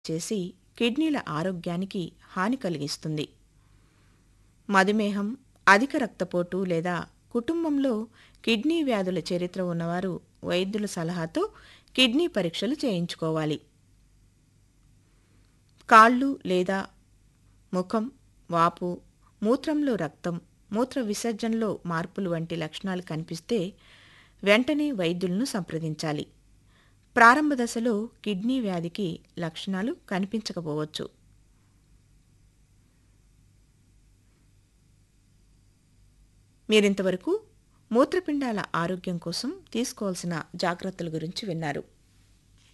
చేసి కిడ్నీల ఆరోగ్యానికి హాని కలిగిస్తుంది మధుమేహం అధిక రక్తపోటు లేదా కుటుంబంలో కిడ్నీ వ్యాధుల చరిత్ర ఉన్నవారు వైద్యుల సలహాతో కిడ్నీ పరీక్షలు చేయించుకోవాలి కాళ్ళు లేదా ముఖం వాపు మూత్రంలో రక్తం మూత్ర విసర్జనలో మార్పులు వంటి లక్షణాలు కనిపిస్తే వెంటనే వైద్యులను సంప్రదించాలి ప్రారంభ దశలో కిడ్నీ వ్యాధికి లక్షణాలు కనిపించకపోవచ్చు మీరింతవరకు మూత్రపిండాల ఆరోగ్యం కోసం తీసుకోవాల్సిన జాగ్రత్తల గురించి విన్నారు